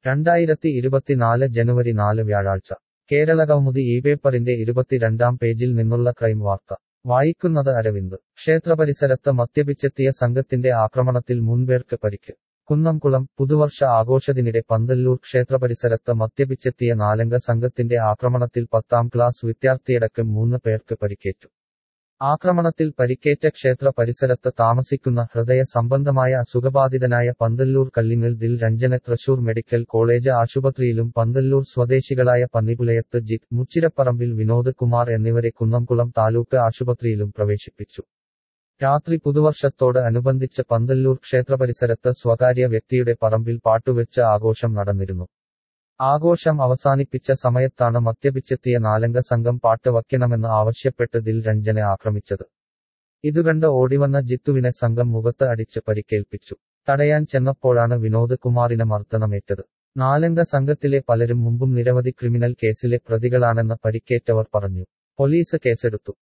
രണ്ടായിരത്തി ഇരുപത്തിനാല് ജനുവരി നാല് വ്യാഴാഴ്ച കേരള കൗമുദി ഈ പേപ്പറിന്റെ ഇരുപത്തിരണ്ടാം പേജിൽ നിന്നുള്ള ക്രൈം വാർത്ത വായിക്കുന്നത് അരവിന്ദ് ക്ഷേത്രപരിസരത്ത് മദ്യപിച്ചെത്തിയ സംഘത്തിന്റെ ആക്രമണത്തിൽ മൂന്നുപേർക്ക് പരിക്ക് കുന്നംകുളം പുതുവർഷ ആഘോഷത്തിനിടെ പന്തല്ലൂർ ക്ഷേത്രപരിസരത്ത് മദ്യപിച്ചെത്തിയ നാലംഗ സംഘത്തിന്റെ ആക്രമണത്തിൽ പത്താം ക്ലാസ് വിദ്യാർത്ഥിയടക്കം മൂന്ന് പേർക്ക് പരിക്കേറ്റു ആക്രമണത്തിൽ പരിക്കേറ്റ ക്ഷേത്ര പരിസരത്ത് താമസിക്കുന്ന ഹൃദയ സംബന്ധമായ അസുഖബാധിതനായ പന്തല്ലൂർ കല്ലിങ്ങൽ ദിൽ രഞ്ജനെ തൃശൂർ മെഡിക്കൽ കോളേജ് ആശുപത്രിയിലും പന്തല്ലൂർ സ്വദേശികളായ പന്നിപുലയത്ത് ജിത്ത് മുച്ചിരപ്പറമ്പിൽ വിനോദ് കുമാർ എന്നിവരെ കുന്നംകുളം താലൂക്ക് ആശുപത്രിയിലും പ്രവേശിപ്പിച്ചു രാത്രി പുതുവർഷത്തോട് അനുബന്ധിച്ച് പന്തല്ലൂർ ക്ഷേത്രപരിസരത്ത് സ്വകാര്യ വ്യക്തിയുടെ പറമ്പിൽ പാട്ടുവെച്ച് ആഘോഷം നടന്നിരുന്നു ആഘോഷം അവസാനിപ്പിച്ച സമയത്താണ് മദ്യപിച്ചെത്തിയ നാലംഗ സംഘം പാട്ട് വയ്ക്കണമെന്ന് ആവശ്യപ്പെട്ട് ദിൽ രഞ്ജനെ ആക്രമിച്ചത് ഇതുകണ്ട് ഓടിവന്ന ജിത്തുവിനെ സംഘം മുഖത്ത് അടിച്ച് പരിക്കേൽപ്പിച്ചു തടയാൻ ചെന്നപ്പോഴാണ് വിനോദ് കുമാറിന് മർദ്ദനമേറ്റത് നാലംഗ സംഘത്തിലെ പലരും മുമ്പും നിരവധി ക്രിമിനൽ കേസിലെ പ്രതികളാണെന്ന് പരിക്കേറ്റവർ പറഞ്ഞു പോലീസ് കേസെടുത്തു